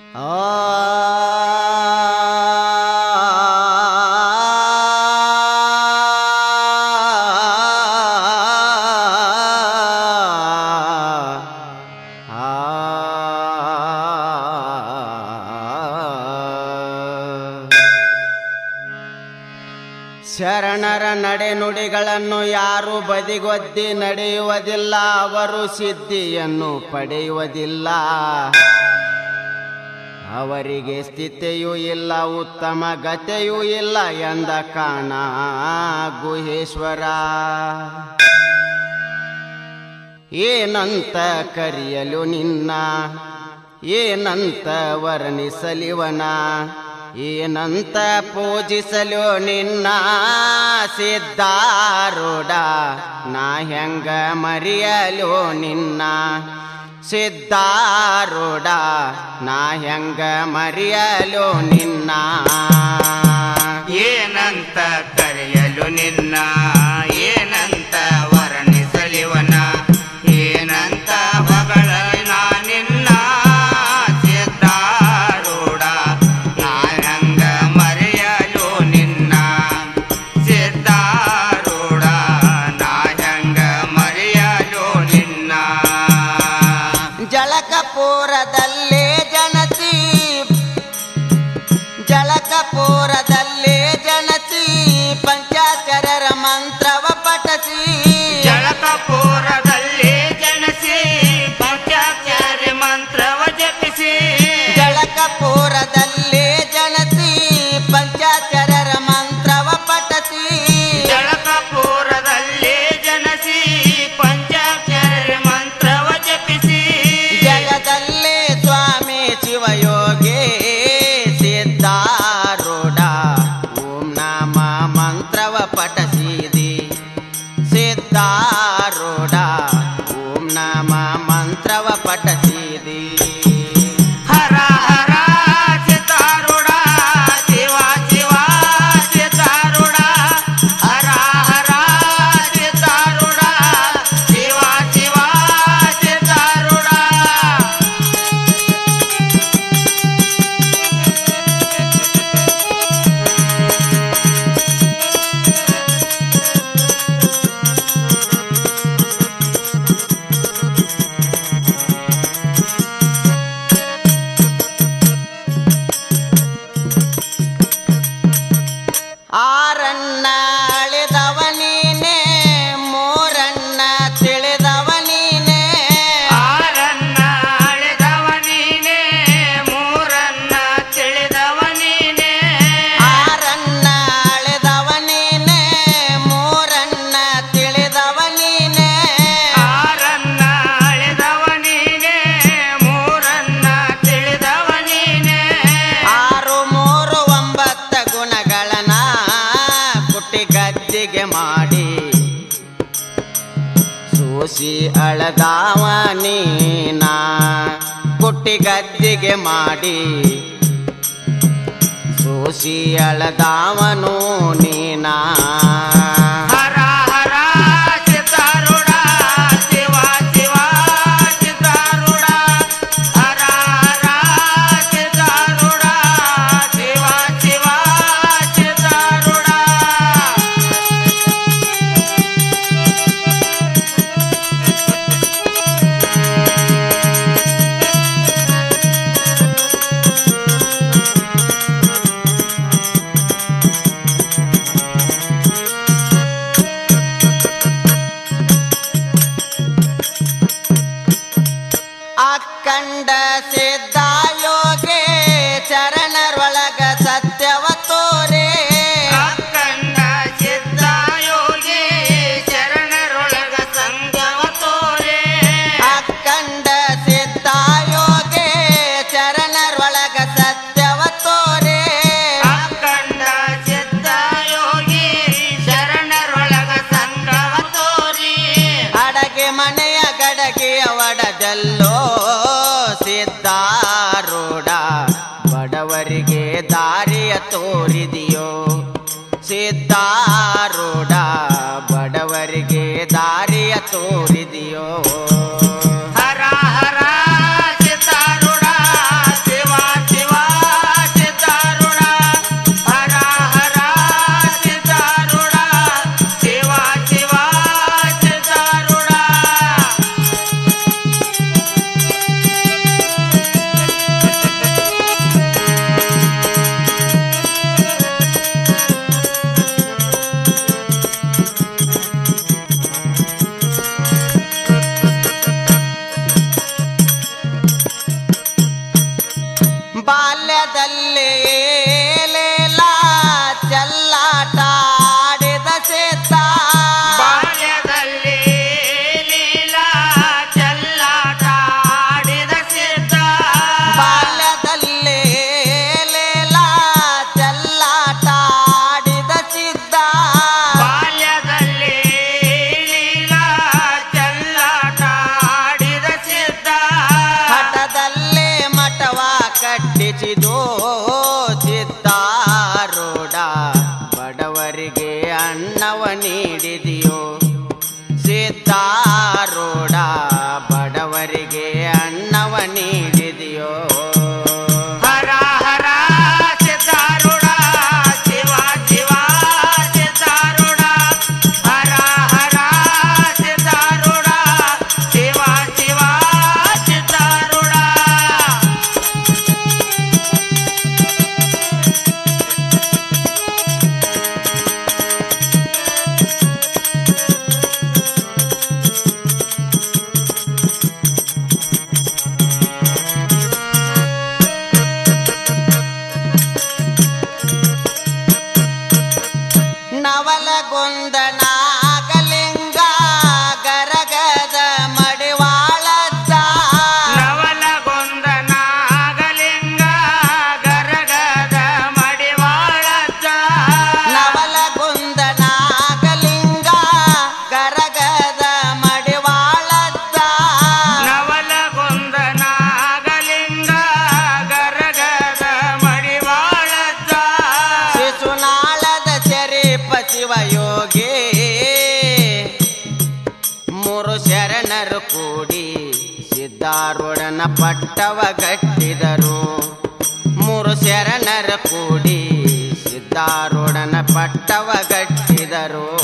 ಶರಣರ ನಡೆನುಡಿಗಳನ್ನು ಯಾರು ಬದಿಗೊದ್ದಿ ನಡೆಯುವುದಿಲ್ಲ ಅವರು ಸಿದ್ಧಿಯನ್ನು ಪಡೆಯುವುದಿಲ್ಲ ಅವರಿಗೆ ಸ್ಥಿತಿಯೂ ಇಲ್ಲ ಉತ್ತಮ ಗತೆಯೂ ಇಲ್ಲ ಎಂದ ಕಾಣ ಗುಹೇಶ್ವರ ಏನಂತ ಕರೆಯಲು ನಿನ್ನ ಏನಂತ ವರ್ಣಿಸಲಿವನ ಏನಂತ ಪೂಜಿಸಲು ನಿನ್ನ ಸಿದ್ಧಾರೂಢ ನಾ ಹೆಂಗ ಮರೆಯಲು ನಿನ್ನ ಸಿದ್ಧಾರೂಢ ನಾ ಹೆಂಗ ಮರೆಯಲು ನಿನ್ನ ಏನಂತ ಕರೆಯಲು ನಿನ್ನ ಏನಂತ ವರ್ಣಿಸಲಿವನ ಏನಂತ ಹೊಗಳ ನಿನ್ನ ಸಿದ್ಧಾರೂಢ ನಾಯಂಗ ಮರೆಯಲು ನಿನ್ನ ಸಿದ್ಧಾರೂಢ ನಾಯಂಗ ಮರೆಯಲು ನಿನ್ನ ಜಳಕಪುರದಲ್ಲೇ ಜನಸಿ ಜಳಕಪುರದಲ್ಲೇ ಜನಸಿ ಪಂಚಾಚರರ ಮಂತ್ರವ ಪಠಸಿ ಜಳಕಪುರದಲ್ಲಿ ಜನಸಿ ಪಂಚಾಚಾರ್ಯ ಮಂತ್ರವ ಜಪಿಸಿ ಜಳಕಪುರದಲ್ಲೇ ಜನಸಿ ಪಂಚಾಚರರ ಮಂತ್ರವ ಪಠಸಿ ಜಳಕಪುರದಲ್ಲಿ ಜನಸಿ ಪಂಚಾಚಾರ್ಯ ಮಂತ್ರವ ಜಪಿಸಿ ಜಗದಲ್ಲೇ ಸ್ವಾಮಿ ಶಿವಯೋಗಿ ಸಿದ್ಧಾರೂಢ ಓಂ ನಾಮ ಮಂತ್ರವ ಪಠಸಿದಿ ಸಿದ್ಧಾರೂಢ ಓಂ ನಾಮ ಮಂತ್ರವ ಪಠಸಿದಿ ಹರ ಹರ ಚಿತ್ತಾರುಡ ಶಿವ ಶಿವ ಚಿತ್ತಾರುಡ ಹರ ಹರ ಚಿತ್ತಾರುಡ ಶಿವ ಶಿವ ಚಿತ್ತಾರುಡ ಆರನ್ನ ಅಳಿದವ ನೀನೆ ಮೂರನ್ನ ತಿಳಿದವ ನೀನೆ ಆರನ್ನ ಅಳೆದವ ನೀನೆ ಮೂರನ್ನ ತಿಳಿದವ ನೀನೆ ಆರನ್ನ ಅಳಿದವ ನೀನೆ ಮೂರನ್ನ ತಿಳಿದವ ನೀನೆ ಆರನ್ನ ಅಳೆದವ ನೀನೆ ಮೂರನ್ನ ತಿಳಿದವ ನೀನೆ ಆರು ಮೂರು ಒಂಬತ್ತ ಗುಣಗಳನ್ನ ಕುಟ್ಟಿ ಗದ್ದಿಗೆ ಮಾಡಿ ಸೂಸಿ ಅಳದಾವ ನೀನ ಕುಟ್ಟಿ ಗದ್ದಿಗೆ ಮಾಡಿ ಸೂಸಿ ಅಳದಾವನು ನೀನಾ ಹರ ಹರ ಚಿತ್ತಾರುಡ ಶಿವ ಶಿವ ಚಿತ್ತಾರುಡ ಹರ ಹರ ಚಿತ್ತಾರುಡ ಶಿವ ಶಿವ ಚಿತ್ತಾರುಡ ಅಕ್ಕಂಡ ಸಿದ್ಧ ಯೋಗೆ ಚರಣರೊಳಗ ಸತ್ಯವ ತೋರೆ ಅಕ್ಕಂಡ ಸಿದ್ಧ ಯೋಗಿ ಶರಣರೊಳಗ ಸಂಗವ ತೋರೆ ಅಕ್ಕಂಡ ಸಿದ್ಧ ಯೋಗೆ ಚರಣರೊಳಗ ಸತ್ಯವ ತೋರೆ ಅಕ್ಕಂಡ ಸಿದ್ಧ ಯೋಗಿ ಶರಣರೊಳಗ ಸಂಗವ ತೋರಿ ಅಡಗೆ ಮನೆಯ ಗಡಗೆಯ ಒಡದಲ್ಲೋ ಸಿದ್ಧಾರೂಢ ಬಡವರಿಗೆ ದಾರಿಯ ತೋರಿದೆಯೋ ಸಿದ್ಧಾರೂಢ ಬಡವರಿಗೆ ದಾರಿಯ ತೋರಿದೆಯೋ ಹರ ಹರ ಚಿತ್ತಾರುಡ ಶಿವ ಕೂಡಿ ಸಿದ್ಧಾರೂಢನ ಪಟ್ಟವ ಗಟ್ಟಿದರು ಮೂರು ಶರಣರ ಕೂಡಿ ಸಿದ್ಧಾರೂಢನ ಪಟ್ಟವ ಗಟ್ಟಿದರು